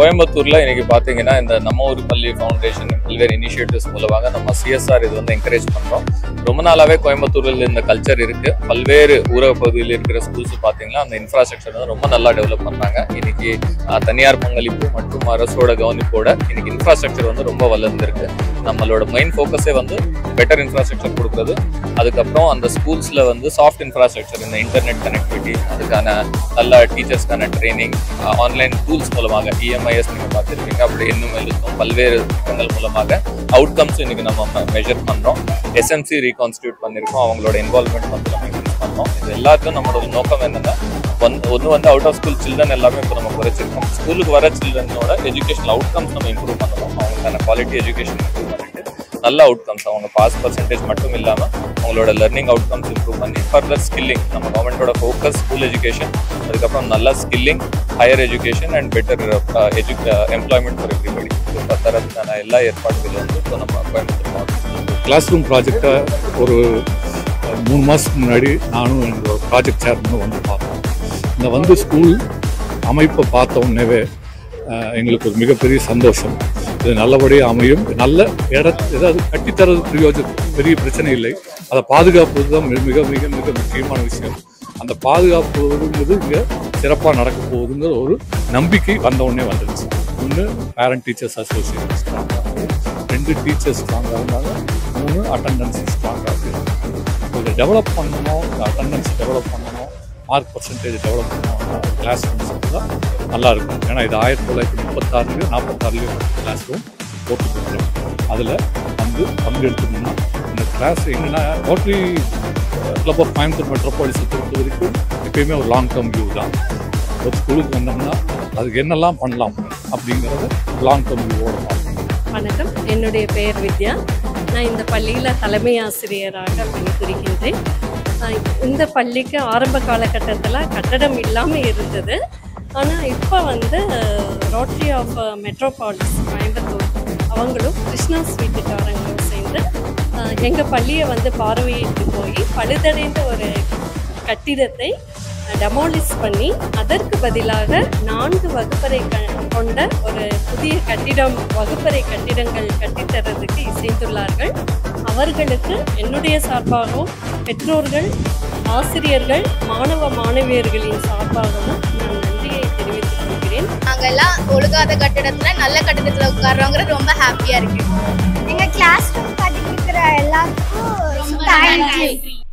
கோயம்புத்தூர்ல இன்னைக்கு பாத்தீங்கன்னா இந்த நம்ம ஊர் பள்ளி ஃபவுண்டேஷன் பல்வேறு இனிஷியேட்டிவ்ஸ் மூலமாக நம்ம சிஎஸ்ஆர் இது வந்து என்கரேஜ் பண்றோம் ரொம்ப நாளாவே கோயம்புத்தூர்ல இந்த கல்ச்சர் இருக்கு பல்வேறு ஊரக பகுதியில் இருக்கிற ஸ்கூல்ஸ் பாத்தீங்கன்னா அந்த இன்ஃப்ராஸ்ட்ரக்சர் வந்து ரொம்ப நல்லா டெவலப் பண்றாங்க இன்னைக்கு அஹ், தனியார் பங்களிப்பு மற்றும் அரசோட கவனிப்போட இன்னைக்கு இன்ஃப்ராஸ்ட்ரக்சர் வந்து ரொம்ப வளர்ந்துருக்கு நம்மளோட மெயின் ஃபோக்கஸே வந்து பெட்டர் இன்ஃப்ராஸ்ட்ரக்சர் கொடுக்குறது அதுக்கப்புறம் அந்த ஸ்கூல்ஸ்ல வந்து சாஃப்ட் இன்ஃப்ராஸ்ட்ரக்சர் இந்த இன்டர்நெட் கனெக்டிவிட்டி அதுக்கான நல்ல டீச்சர்ஸ்க்கான ட்ரைனிங் ஆன்லைன் டூல்ஸ் மூலமாக இஎம்ஐஎஸ் நீங்க பார்த்துருப்பீங்க அப்படி இன்னும் எழுத்தும் பல்வேறு திட்டங்கள் மூலமாக அவுட்கம்ஸ் இன்னைக்கு நம்ம மெஷர் பண்றோம் எஸ்எம்சி ரீகான்ஸ்டியூட் பண்ணிருக்கோம் அவங்களோட இன்வால்மெண்ட் வந்து நம்ம இன்க்ரீஸ் பண்ணோம் இது எல்லாத்துக்கும் நம்மளோட நோக்கம் என்னன்னா ஒன் ஒன்று வந்து அவுட் ஆஃப் ஸ்கூல் சில்ட்ரன் எல்லாமே இப்போ நம்ம குறைச்சிருக்கோம் ஸ்கூலுக்கு வர சில்ட்ரனோட எஜுகேஷன் அவுட்கம்ஸ் நம்ம இம்ப்ரூவ் பண்ணணும் அவங்களுக்கான குவாலிட்டி எஜுகேஷன் இம்ப்ரூவ் பண்ணிட்டு நல்ல அவுட்கம்ஸ் அவங்க பாஸ் பர்சன்டேஜ் மட்டும் இல்லாமல் அவங்களோட லெர்னிங் அவுட்கம்ஸ் இம்ப்ரூவ் பண்ணி ஃபர்தர் ஸ்கில்லிங் நம்ம கவர்மெண்டோட ஃபோக்கஸ் ஸ்கூல் எஜுகேஷன் அதுக்கப்புறம் நல்ல skilling higher education and better edu employment for everybody இப்போ தரதுக்கான எல்லா ஏற்பாடுகளும் வந்து இப்போ நம்ம கோயம்புத்தூர் மாவட்டத்தில் கிளாஸ் ரூம் ப்ராஜெக்டை ஒரு அஹ், மூணு மாதத்துக்கு முன்னாடி நானும் என்னோட ப்ராஜெக்ட் சேர்மனும் வந்து பார்த்தோம் இந்த வந்து ஸ்கூல் அமைப்பை பார்த்த உடனேவே அஹ், எங்களுக்கு ஒரு மிகப்பெரிய சந்தோஷம் இது நல்லபடியாக அமையும் நல்ல இட ஏதாவது கட்டித்தரது பிரயோஜனம் பெரிய பிரச்சனை இல்லை அதை பாதுகாப்பது தான் மிக மிக மிக மிக முக்கியமான விஷயம் அந்த பாதுகாப்புங்கிறது இங்கே சிறப்பாக நடக்க போகுதுங்கிற ஒரு நம்பிக்கை வந்த உடனே வந்துடுச்சு ஒன்று பேரண்ட் டீச்சர்ஸ் அசோசியேஷன் ஸ்ட்ராங்காக ரெண்டு டீச்சர்ஸ் ஸ்ட்ராங்காக இருந்தாங்க மூணு அட்டண்டன்ஸ் ஸ்ட்ராங்காக இருக்குது இதை டெவலப் பண்ணணும் இந்த அட்டண்டன்ஸ் டெவலப் பண்ணணும் மார்க் பர்சன்டேஜ் டெவலப் பண்ணணும் கிளாஸ் ரூம்ஸ் தான் நல்லா இருக்கும் ஏன்னா இது ஆயிரத்தி தொள்ளாயிரத்தி முப்பத்தாறுலையும் நாற்பத்தாறுலையும் கிளாஸ் ரூம் போட்டுருக்கோம் அதில் வந்து பங்கெடுத்துக்கணும்னா இந்த கிளாஸ் என்னென்னா ரோட்டரி கிளப் ஆஃப் கோயம்புத்தூர் மெட்ரோபாலிஸை பொறுத்த வரைக்கும் எப்பயுமே ஒரு லாங் டேர்ம் வியூ தான் ஒரு ஸ்கூலுக்கு வந்தோம்னா அதுக்கு என்னெல்லாம் பண்ணலாம் அப்படிங்கிறது லாங் டேர்ம் வியூவோட பார்க்கணும் வணக்கம் என்னுடைய பெயர் வித்யா நான் இந்த பள்ளியில் தலைமை ஆசிரியராக பணிபுரிகின்றேன் ஆஹ் இந்த பள்ளிக்கு ஆரம்ப காலகட்டத்தில் கட்டடம் இல்லாமல் இருந்தது ஆனால் இப்போ வந்து ரோட்டரி ஆஃப் மெட்ரோபாலிஸ் கோயம்புத்தூர் அவங்களும் கிருஷ்ணா ஸ்வீட்டுக்காரங்களும் சேர்ந்து எங்கள் பள்ளியை வந்து பார்வையிட்டு போய் பழுதடைந்த ஒரு கட்டிடத்தை டெமாலிஸ் பண்ணி அதற்கு பதிலாக நான்கு வகுப்பறை க- கொண்ட ஒரு புதிய கட்டிடம் வகுப்பறை கட்டிடங்கள் கட்டித்தரதுக்கு இசைந்துள்ளார்கள் அவர்களுக்கு என்னுடைய சார்பாகவும் பெற்றோர்கள் ஆசிரியர்கள் மாணவ மாணவியர்களின் சார்பாகவும் நான் நன்றியை தெரிவித்துக் கொள்கிறேன் நாங்கெல்லாம் ஒழுகாத கட்டிடத்துல நல்ல கட்டிடத்துல உட்கார்றோங்கிறது ரொம்ப ஹாப்பியா இருக்கு எங்க கிளாஸ் ரூம் கட்டி கொடுக்குற எல்லாத்துக்கும் ரொம்ப தேங்க்யூ நன்றி